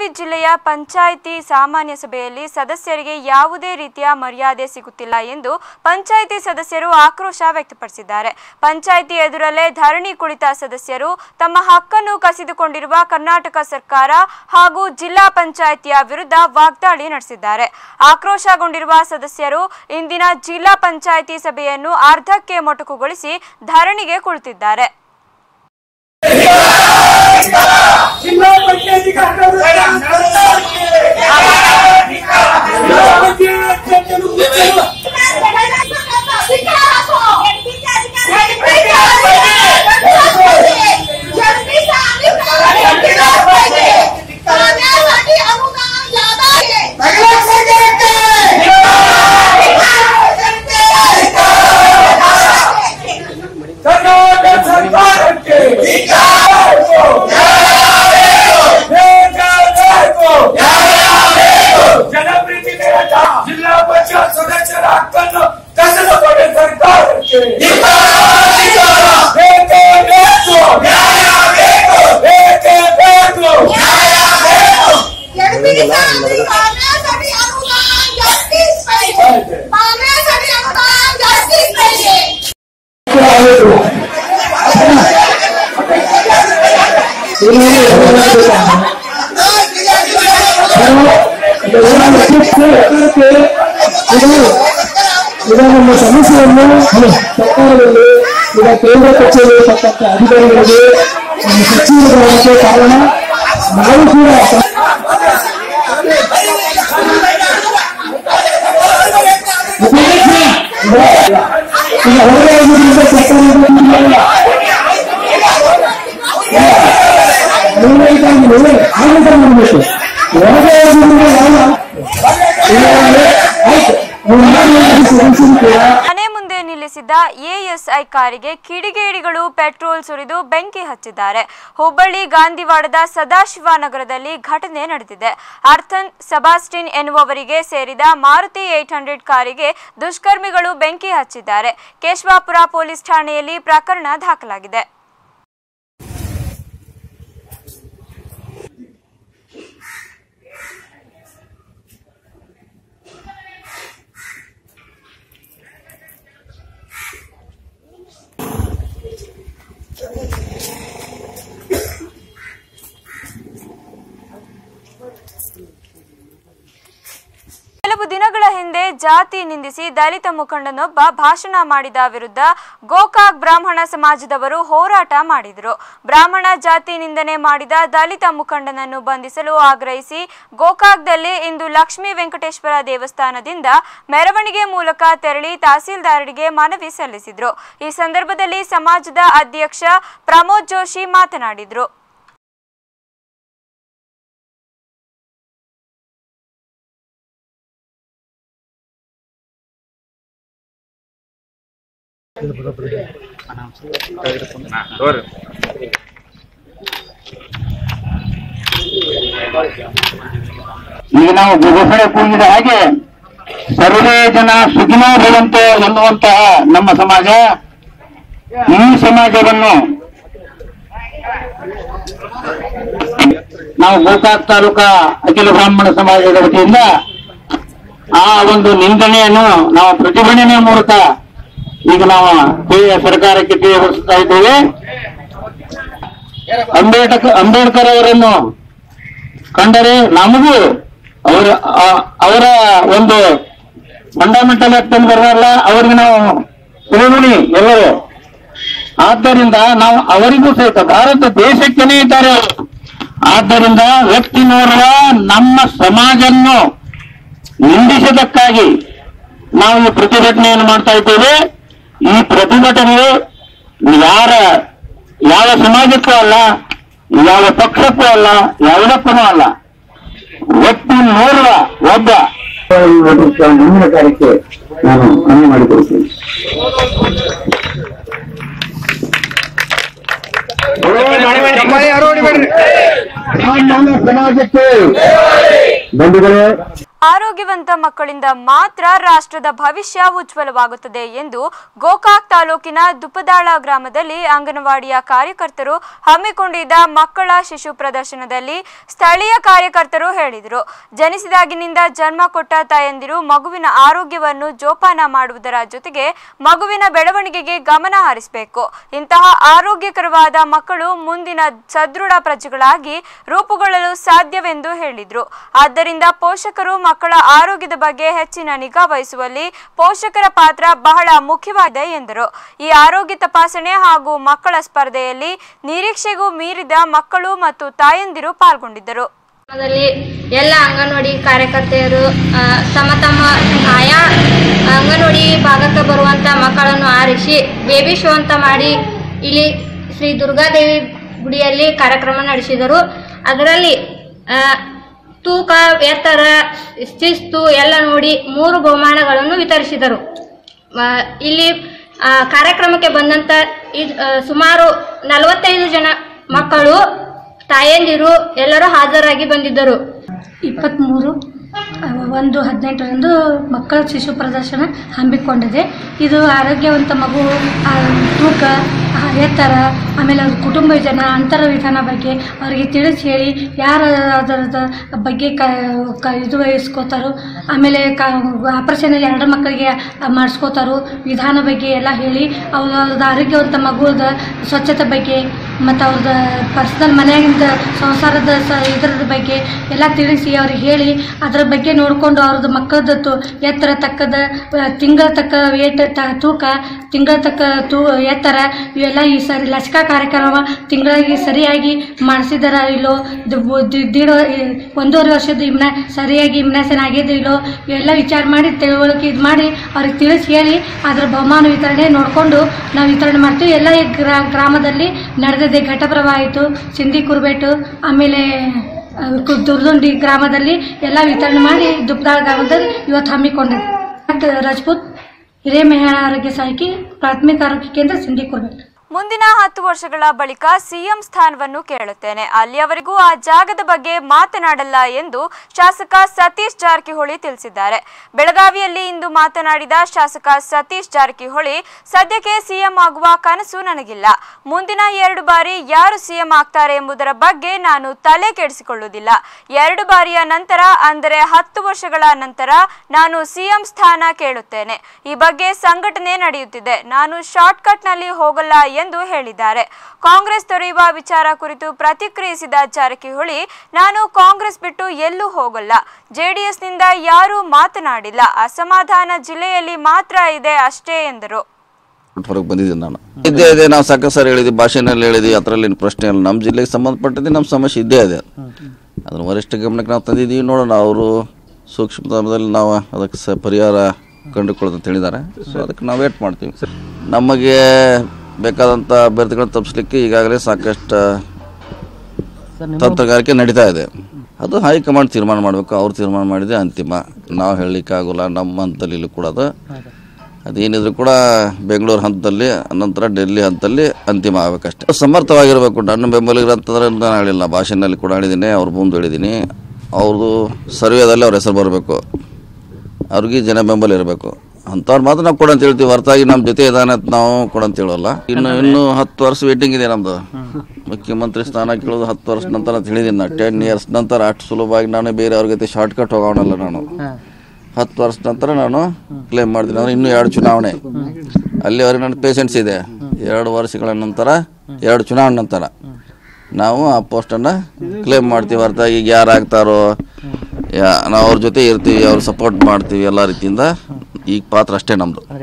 ಬೆಳಗಾವಿ ಜಿಲ್ಲೆಯ ಪಂಚಾಯಿತಿ ಸಾಮಾನ್ಯ ಸಭೆಯಲ್ಲಿ ಸದಸ್ಯರಿಗೆ ಯಾವುದೇ ರೀತಿಯ ಮರ್ಯಾದೆ ಸಿಗುತ್ತಿಲ್ಲ ಎಂದು ಪಂಚಾಯಿತಿ ಸದಸ್ಯರು ಆಕ್ರೋಶ ವ್ಯಕ್ತಪಡಿಸಿದ್ದಾರೆ ಪಂಚಾಯಿತಿ ಎದುರಲ್ಲೇ ಧರಣಿ ಕುಳಿತ ಸದಸ್ಯರು ತಮ್ಮ ಹಕ್ಕನ್ನು ಕಸಿದುಕೊಂಡಿರುವ ಕರ್ನಾಟಕ ಸರ್ಕಾರ ಹಾಗೂ ಜಿಲ್ಲಾ ಪಂಚಾಯಿತಿಯ ವಿರುದ್ಧ ವಾಗ್ದಾಳಿ ನಡೆಸಿದ್ದಾರೆ ಆಕ್ರೋಶಗೊಂಡಿರುವ ಸದಸ್ಯರು ಇಂದಿನ ಜಿಲ್ಲಾ ಪಂಚಾಯಿತಿ ಸಭೆಯನ್ನು ಅರ್ಧಕ್ಕೆ ಮೊಟಕುಗೊಳಿಸಿ ಧರಣಿಗೆ ಕುಳಿತಿದ್ದಾರೆ ಜಿಲ್ಲಾ ಪಂಚಾಯತಿ ಕರ್ನಾಟಕ ಸರ್ಕಾರಕ್ಕೆ ಜನಪ್ರತಿನಿಧಿಗಳ ಜಿಲ್ಲಾ ಪಂಚಾಯತ್ ಸದಸ್ಯರ ಹಕ್ಕನ್ನು ಕಸಿದುಕೊಂಡ ಸರ್ಕಾರಕ್ಕೆ ಬೇಕೇ ಬೇಕು ಬೇಕೇ ಬೇಕು पाण्यासाठी अनुदान जास्तीच पाहिजे पाण्यासाठी अनुदान जास्तीच पाहिजे ಇದು ನಮ್ಮ ಸಮಸ್ಯೆಯನ್ನು ಸರ್ಕಾರದಲ್ಲಿ ಈಗ ಕೇಂದ್ರ ಕಚೇರಿ ಇರತಕ್ಕಂಥ ಅಧಿಕಾರಿಗಳಿಗೆ ನಮ್ಮ ಸಚಿವರುಗಳಾಗಕ್ಕೆ ಕಾರಣ ನಾವು ಕೂಡ ಈಗ ಹೊರಗೆ ಹೋಗೋದ್ರಿಂದ ಸರ್ಕಾರದಿಂದ ನೀವೇನಾಗಿ ನೀವೇ ಆನಂದ ಮಾಡಬೇಕು ಹೊರಗೆ ಹೋಗೋದ್ರಿಂದ ಯಾವ ಆಯ್ತು ನೀವು ಮಾಡಿ ಸಮಸ್ಯೆ ಕೂಡ ಮನೆ ಮುಂದೆ ನಿಲ್ಲಿಸಿದ್ದ ಎಎಸ್ಐ ಕಾರಿಗೆ ಕಿಡಿಗೇಡಿಗಳು ಪೆಟ್ರೋಲ್ ಸುರಿದು ಬೆಂಕಿ ಹಚ್ಚಿದ್ದಾರೆ ಹುಬ್ಬಳ್ಳಿ ಗಾಂಧಿವಾಡದ ಸದಾಶಿವ ನಗರದಲ್ಲಿ ಘಟನೆ ನಡೆದಿದೆ ಅರ್ಥನ್ ಸಬಾಸ್ಟಿನ್ ಎನ್ನುವವರಿಗೆ ಸೇರಿದ ಮಾರುತಿ ಏಟ್ ಹಂಡ್ರೆಡ್ ಕಾರಿಗೆ ದುಷ್ಕರ್ಮಿಗಳು ಬೆಂಕಿ ಹಚ್ಚಿದ್ದಾರೆ ಕೇಶವಾಪುರ ಪೊಲೀಸ್ ಠಾಣೆಯಲ್ಲಿ ಪ್ರಕರಣ ದಾಖಲಾಗಿದೆ ಕೆಲವು ದಿನಗಳ ಹಿಂದೆ ಜಾತಿ ನಿಂದಿಸಿ ದಲಿತ ಮುಖಂಡನೊಬ್ಬ ಭಾಷಣ ಮಾಡಿದ ವಿರುದ್ಧ ಗೋಕಾಕ್ ಬ್ರಾಹ್ಮಣ ಸಮಾಜದವರು ಹೋರಾಟ ಮಾಡಿದರು ಬ್ರಾಹ್ಮಣ ಜಾತಿ ನಿಂದನೆ ಮಾಡಿದ ದಲಿತ ಮುಖಂಡನನ್ನು ಬಂಧಿಸಲು ಆಗ್ರಹಿಸಿ ಗೋಕಾಕ್ದಲ್ಲಿ ಇಂದು ಲಕ್ಷ್ಮೀ ವೆಂಕಟೇಶ್ವರ ದೇವಸ್ಥಾನದಿಂದ ಮೆರವಣಿಗೆ ಮೂಲಕ ತೆರಳಿ ತಹಸೀಲ್ದಾರರಿಗೆ ಮನವಿ ಸಲ್ಲಿಸಿದರು ಈ ಸಂದರ್ಭದಲ್ಲಿ ಸಮಾಜದ ಅಧ್ಯಕ್ಷ ಪ್ರಮೋದ್ ಜೋಶಿ ಮಾತನಾಡಿದರು ಈಗ ನಾವು ಘೋಷಣೆ ಕೂಗಿದ ಹಾಗೆ ಸರ್ವೇ ಜನ ಸುಖಿನೋ ಭವಂತು ಎನ್ನುವಂತಹ ನಮ್ಮ ಸಮಾಜ ಈ ಸಮಾಜವನ್ನು ನಾವು ಗೋಕಾಕ್ ತಾಲೂಕಾ ಅಖಿಲ ಬ್ರಾಹ್ಮಣ ಸಮಾಜದ ವತಿಯಿಂದ ಆ ಒಂದು ನಿಂದನೆಯನ್ನು ನಾವು ಪ್ರತಿಭಟನೆ ಮೂಲಕ ಈಗ ನಾವು ತಿಳಿಯ ಸರ್ಕಾರಕ್ಕೆ ತಿಳಿಯಗೊಳಿಸ್ತಾ ಇದ್ದೇವೆ ಅಂಬೇಡ್ಕರ್ ಅಂಬೇಡ್ಕರ್ ಅವರನ್ನು ಕಂಡರೆ ನಮಗೂ ಅವರ ಆ- ಅವರ ಒಂದು ಫಂಡಮೆಂಟಲ್ ಆಕ್ಟ್ ಅಂತ ಬರಲ್ಲ ಅವರಿಗೆ ನಾವು ಶಿರೋಮಣಿ ಎಲ್ಲರೂ ಆದ್ದರಿಂದ ನಾವು ಅವರಿಗೂ ಸಹಿತ ಭಾರತ ದೇಶಕ್ಕೇನೆ ಇದ್ದಾರೆ ಅವರು ಆದ್ದರಿಂದ ವ್ಯಕ್ತಿ ನೋಡುವ ನಮ್ಮ ಸಮಾಜನ್ನು ನಿಂದಿಸಿದ್ದಕ್ಕಾಗಿ ನಾವು ಈ ಪ್ರತಿಭಟನೆಯನ್ನು ಮಾಡ್ತಾ ಇದ್ದೇವೆ ಈ ಪ್ರತಿಭಟನೆ ಯಾರ ಯಾವ ಸಮಾಜಕ್ಕೂ ಅಲ್ಲ ಯಾವ ಪಕ್ಷಕ್ಕೂ ಅಲ್ಲ ಯಾವುದಕ್ಕೂ ಅಲ್ಲ ವ್ಯಕ್ತಿ ನೋಡುವ ಒಬ್ಬ ಮುಂದಿನ ಕಾರ್ಯಕ್ಕೆ ನಾನು ಮನವಿ ಮಾಡಿಕೊಳ್ತೀನಿ ಬ್ರಾಹ್ಮಣ ಸಮಾಜಕ್ಕೆ ಬಂಧುಗಳೇ ಆರೋಗ್ಯವಂತ ಮಕ್ಕಳಿಂದ ಮಾತ್ರ ರಾಷ್ಟ್ರದ ಭವಿಷ್ಯ ಉಜ್ವಲವಾಗುತ್ತದೆ ಎಂದು ಗೋಕಾಕ್ ತಾಲೂಕಿನ ದುಪ್ಪದಾಳ ಗ್ರಾಮದಲ್ಲಿ ಅಂಗನವಾಡಿಯ ಕಾರ್ಯಕರ್ತರು ಹಮ್ಮಿಕೊಂಡಿದ್ದ ಮಕ್ಕಳ ಶಿಶು ಪ್ರದರ್ಶನದಲ್ಲಿ ಸ್ಥಳೀಯ ಕಾರ್ಯಕರ್ತರು ಹೇಳಿದರು ಜನಿಸಿದಾಗಿನಿಂದ ಜನ್ಮ ಕೊಟ್ಟ ತಾಯಂದಿರು ಮಗುವಿನ ಆರೋಗ್ಯವನ್ನು ಜೋಪಾನ ಮಾಡುವುದರ ಜೊತೆಗೆ ಮಗುವಿನ ಬೆಳವಣಿಗೆಗೆ ಗಮನ ಹರಿಸಬೇಕು ಇಂತಹ ಆರೋಗ್ಯಕರವಾದ ಮಕ್ಕಳು ಮುಂದಿನ ಸದೃಢ ಪ್ರಜೆಗಳಾಗಿ ರೂಪುಗೊಳ್ಳಲು ಸಾಧ್ಯವೆಂದು ಹೇಳಿದರು ಆದ್ದರಿಂದ ಪೋಷಕರು ಮಕ್ಕಳ ಆರೋಗ್ಯದ ಬಗ್ಗೆ ಹೆಚ್ಚಿನ ನಿಗಾ ವಹಿಸುವಲ್ಲಿ ಪೋಷಕರ ಪಾತ್ರ ಬಹಳ ಮುಖ್ಯವಾಗಿದೆ ಎಂದರು ಈ ಆರೋಗ್ಯ ತಪಾಸಣೆ ಹಾಗೂ ಮಕ್ಕಳ ಸ್ಪರ್ಧೆಯಲ್ಲಿ ನಿರೀಕ್ಷೆಗೂ ಮೀರಿದ ಮಕ್ಕಳು ಮತ್ತು ತಾಯಂದಿರು ಪಾಲ್ಗೊಂಡಿದ್ದರು ದಲ್ಲಿ ಎಲ್ಲ ಅಂಗನವಾಡಿ ಕಾರ್ಯಕರ್ತೆಯರು ಆ, ತಮ್ಮ ತಮ್ಮ ಆಯಾ ಅಂಗನವಾಡಿ ಭಾಗಕ್ಕೆ ಬರುವಂಥ ಮಕ್ಕಳನ್ನು ಆರಿಸಿ ಬೇಬಿ ಶೋ ಅಂತ ಮಾಡಿ ಇಲ್ಲಿ ಶ್ರೀ ದುರ್ಗಾದೇವಿ ಗುಡಿಯಲ್ಲಿ ಕಾರ್ಯಕ್ರಮ ನಡೆಸಿದರು ಅದರಲ್ಲಿ ಆ, ತೂಕ ಎತ್ತರ ಶಿಸ್ತು ಎಲ್ಲ ನೋಡಿ ಮೂರು ಬಹುಮಾನಗಳನ್ನು ವಿತರಿಸಿದರು ಆ, ಇಲ್ಲಿ ಆ, ಕಾರ್ಯಕ್ರಮಕ್ಕೆ ಬಂದಂಥ ಇದ್- ಆ, ಸುಮಾರು ನಲವತ್ತೈದು ಜನ ಮಕ್ಕಳು ತಾಯಂದಿರು ಎಲ್ಲರೂ ಹಾಜರಾಗಿ ಬಂದಿದ್ದರು ಇಪ್ಪತ್ತ್ಮೂರು ಒಂದು ಹದಿನೆಂಟರಂದು ಮಕ್ಕಳ ಶಿಶು ಪ್ರದರ್ಶನ ಹಮ್ಮಿಕೊಂಡಿದೆ ಇದು ಆರೋಗ್ಯವಂತ ಮಗು ಆ, ತೂಕ ಆ, ಎತ್ತರ ಆಮೇಲೆ ಅವ್ರ ಕುಟುಂಬ ಜನ ಅಂತರ ವಿಧಾನ ಬಗ್ಗೆ ಅವರಿಗೆ ತಿಳಿಸಿ ಹೇಳಿ ಯಾರು ಅದರದ ಬಗ್ಗೆ ಕ ಕ ಇದು ವಹಿಸ್ಕೋತಾರೋ ಆಮೇಲೆ ಕ ಆಪರೇಷನ್ ಎರಡು ಮಕ್ಕಳಿಗೆ ಮಾಡಿಸ್ಕೋತಾರೋ ವಿಧಾನ ಬಗ್ಗೆ ಎಲ್ಲ ಹೇಳಿ ಅವ್ರದ್ದು ಆರೋಗ್ಯವಂತ ಮಗುದ ಸ್ವಚ್ಛತೆ ಬಗ್ಗೆ ಮತ್ತು ಅವ್ರದ್ದು ಪರ್ಸ್ನಲ್ ಮನೆಯಾಗಿಂದ ಸಂಸಾರದ ಸ ಇದ್ರದ ಬಗ್ಗೆ ಎಲ್ಲ ತಿಳಿಸಿ ಅವ್ರಿಗೆ ಹೇಳಿ ಅದರ ಬಗ್ಗೆ ನೋಡಿಕೊಂಡು ಅವ್ರದ್ದು ಮಕ್ಕಳದ್ದು ತು ಎತ್ತರ ತಕ್ಕದ ತಿಂಗಳ ತಕ್ಕ ವೇಟ್ ತ ತೂಕ ತಿಂಗಳ ತಕ್ಕ ತೂ ಎತ್ತರ ಇವೆಲ್ಲ ಈ ಸರಿ ಲಸಿಕಾ ಕಾರ್ಯಕ್ರಮ ತಿಂಗಳಿಗೆ ಸರಿಯಾಗಿ ಮಾಡಿಸಿದಾರ ಇಲ್ಲೋ ಇದು ಬು- ದಿ- ದೀಡ್ ಈ ಒಂದೂವರೆ ವರ್ಷದ ಇಮ್ನ ಸರಿಯಾಗಿ ಇಮ್ನಾಸನ್ ಆಗಿದ್ದು ಇಲ್ಲೋ ಇವೆಲ್ಲ ವಿಚಾರ ಮಾಡಿ ತಿಳುವಳಿಕೆ ಇದು ಮಾಡಿ ಅವ್ರಿಗೆ ತಿಳಿಸಿ ಹೇಳಿ ಅದರ ಬಹುಮಾನ ವಿತರಣೆ ನೋಡಿಕೊಂಡು ನಾವು ವಿತರಣೆ ಮಾಡ್ತೀವಿ ಎಲ್ಲ ಈ ಗ್ರಾ ಗ್ರಾಮದಲ್ಲಿ ನಡೆದಿದೆ ಘಟಪ್ರಭಾ ಆಯಿತು ಸಿಂಧಿ ಕುರ್ಬೇಟು ಆಮೇಲೆ ಆ, ಕು- ದುರ್ದುಂಡಿ ಗ್ರಾಮದಲ್ಲಿ ಎಲ್ಲ ವಿತರಣೆ ಮಾಡಿ ದುಪ್ದಾಳ ಗ್ರಾಮದಲ್ಲಿ ಇವತ್ತು ಹಮ್ಮಿಕೊಂಡಿದೆ ಮತ್ತು ರಾಜ್ಪೂತ್ ಹಿರಿಯ ಮಹಿಳಾ ಆರೋಗ್ಯ ಸಹಾಯಕಿ ಪ್ರಾಥಮಿಕ ಆರೋಗ್ಯ ಕೇಂದ್ರ ಸಿಂಧಿ ಕುರ್ಬೇಟು ಮುಂದಿನ ಹತ್ತು ವರ್ಷಗಳ ಬಳಿಕ ಸಿಎಂ ಸ್ಥಾನವನ್ನು ಕೇಳುತ್ತೇನೆ ಅಲ್ಲಿಯವರೆಗೂ ಆ ಜಾಗದ ಬಗ್ಗೆ ಮಾತನಾಡಲ್ಲ ಎಂದು ಶಾಸಕ ಸತೀಶ್ ಜಾರಕಿಹೊಳಿ ತಿಳಿಸಿದ್ದಾರೆ ಬೆಳಗಾವಿಯಲ್ಲಿ ಇಂದು ಮಾತನಾಡಿದ ಶಾಸಕ ಸತೀಶ್ ಜಾರಕಿಹೊಳಿ ಸದ್ಯಕ್ಕೆ ಸಿಎಂ ಆಗುವ ಕನಸು ನನಗಿಲ್ಲ ಮುಂದಿನ ಎರಡು ಬಾರಿ ಯಾರು ಸಿಎಂ ಆಗ್ತಾರೆ ಎಂಬುದರ ಬಗ್ಗೆ ನಾನು ತಲೆ ಕೆಡಿಸಿಕೊಳ್ಳುವುದಿಲ್ಲ ಎರಡು ಬಾರಿಯ ನಂತರ ಅಂದರೆ ಹತ್ತು ವರ್ಷಗಳ ನಂತರ ನಾನು ಸಿಎಂ ಸ್ಥಾನ ಕೇಳುತ್ತೇನೆ ಈ ಬಗ್ಗೆ ಸಂಘಟನೆ ನಡೆಯುತ್ತಿದೆ ನಾನು ಶಾರ್ಟ್ಕಟ್ನಲ್ಲಿ ಹೋಗಲ್ಲ ಎಂದು ಹೇಳಿದ್ದಾರೆ ಕಾಂಗ್ರೆಸ್ ತೊರೆಯುವ ವಿಚಾರ ಕುರಿತು ಪ್ರತಿಕ್ರಿಯಿಸಿದ ಜಾರಕಿಹೊಳಿ ನಾನು ಕಾಂಗ್ರೆಸ್ ಬಿಟ್ಟು ಎಲ್ಲೂ ಹೋಗಲ್ಲ ಜೆಡಿಎಸ್ನಿಂದ ಯಾರೂ ಮಾತನಾಡಿಲ್ಲ ಅಸಮಾಧಾನ ಜಿಲ್ಲೆಯಲ್ಲಿ ಮಾತ್ರ ಇದೆ ಅಷ್ಟೇ ಎಂದರು ಹೊರಗೆ ಬಂದಿದ್ದೀನಿ ನಾನು ಇದ್ದೇ ಇದೆ ನಾವು ಸಾಕಷ್ಟು ಸರ್ ಹೇಳಿದ್ವಿ ಭಾಷೆನಲ್ಲಿ ಹೇಳಿದ್ವಿ ಅದರಲ್ಲಿ ಏನು ಪ್ರಶ್ನೆ ಇಲ್ಲ ನಮ್ಮ ಜಿಲ್ಲೆಗೆ ಸಂಬಂಧಪಟ್ಟಿದ್ದು ನಮ್ಮ ಸಮಸ್ಯೆ ಇದ್ದೇ ಇದೆ ಅದನ್ನು ವರಿಷ್ಠ ಗಮನಕ್ಕೆ ನಾವು ತಂದಿದ್ದೀವಿ ನೋಡೋಣ ಅವರು ಸೂಕ್ಷ್ಮದಲ್ಲಿ ನಾವು ಅದಕ್ಕೆ ಸ ಪರಿಹಾರ ಕಂಡುಕೊಳ್ಳೋದು ಅಂತ ಹೇಳಿದ್ದಾರೆ ಸೊ ಅದಕ್ಕೆ ನಾವು ವೇಟ್ ಮಾಡ್ತೀವಿ ನಮಗೆ ಬೇಕಾದಂಥ ಅಭ್ಯರ್ಥಿಗಳನ್ನ ತಪ್ಪಿಸ್ಲಿಕ್ಕೆ ಈಗಾಗಲೇ ಸಾಕಷ್ಟು ತಂತ್ರಗಾರಿಕೆ ನಡೀತಾ ಇದೆ ಅದು ಹೈಕಮಾಂಡ್ ತೀರ್ಮಾನ ಮಾಡಬೇಕು ಅವ್ರು ತೀರ್ಮಾನ ಮಾಡಿದೆ ಅಂತಿಮ ನಾವು ಹೇಳಲಿಕ್ಕಾಗೋಲ್ಲ ನಮ್ಮ ಹಂತದಲ್ಲಿ ಇಲ್ಲೂ ಕೂಡ ಅದು ಅದೇನಿದ್ರು ಕೂಡ ಬೆಂಗಳೂರು ಹಂತದಲ್ಲಿ ನಂತರ ಡೆಲ್ಲಿ ಹಂತದಲ್ಲಿ ಅಂತಿಮ ಆಗಬೇಕಷ್ಟೇ ಸಮರ್ಥವಾಗಿರಬೇಕು ನನ್ನ ಬೆಂಬಲಿಗರು ಅಂತಂದ್ರೆ ನಾನು ಹೇಳಿಲ್ಲ ಭಾಷೆನಲ್ಲಿ ಕೂಡ ಹೇಳಿದ್ದೀನಿ ಅವ್ರ ಮುಂದೆ ಹೇಳಿದ್ದೀನಿ ಅವ್ರದ್ದು ಸರ್ವೇದಲ್ಲಿ ಅವ್ರ ಹೆಸರು ಬರಬೇಕು ಅವ್ರಿಗೆ ಜನ ಬೆಂಬಲ ಇರಬೇಕು ಅಂಥವ್ರು ಮಾತ್ರ ನಾವು ಕೊಡಂತ ಹೇಳ್ತೀವಿ ಹೊರತಾಗಿ ನಮ್ಮ ಜೊತೆ ಇದಾನೆ ಅಂತ ನಾವು ಕೊಡಂತ ಹೇಳೋಲ್ಲ ಇನ್ನು ಇನ್ನು ಹತ್ತು ವರ್ಷ ವೇಟಿಂಗ್ ಇದೆ ನಮ್ಮದು ಮುಖ್ಯಮಂತ್ರಿ ಸ್ಥಾನ ಕೇಳೋದು ಹತ್ತು ವರ್ಷ ನಂತರ ಅಂತ ಹೇಳಿದ್ದೀನಿ ನಾನು ಟೆನ್ ಇಯರ್ಸ್ ನಂತರ ಅಷ್ಟು ಸುಲಭವಾಗಿ ನಾನು ಬೇರೆ ಅವ್ರ ಜೊತೆ ಶಾರ್ಟ್ ಕಟ್ ಹೋಗೋಣಲ್ಲ ನಾನು ಹತ್ತು ವರ್ಷ ನಂತರ ನಾನು ಕ್ಲೇಮ್ ಮಾಡ್ತೀನಿ ಅಂದ್ರೆ ಇನ್ನೂ ಎರಡು ಚುನಾವಣೆ ಅಲ್ಲಿವರೆಗೆ ನನ್ನ ಪೇಷನ್ಸ್ ಇದೆ ಎರಡು ವರ್ಷಗಳ ನಂತರ ಎರಡು ಚುನಾವಣೆ ನಂತರ ನಾವು ಆ ಪೋಸ್ಟನ್ನು ಕ್ಲೇಮ್ ಮಾಡ್ತೀವಿ ಹೊರತಾಗಿ ಈಗ ಯಾರು ಆಗ್ತಾರೋ ಯಾ ನಾವು ಅವ್ರ ಜೊತೆ ಇರ್ತೀವಿ ಅವ್ರು ಸಪೋರ್ಟ್ ಮಾಡ್ತೀವಿ ಎಲ್ಲ ರೀತಿಯಿಂದ ಈಗ ಪಾತ್ರ ಅಷ್ಟೇ ನಮ್ಮದು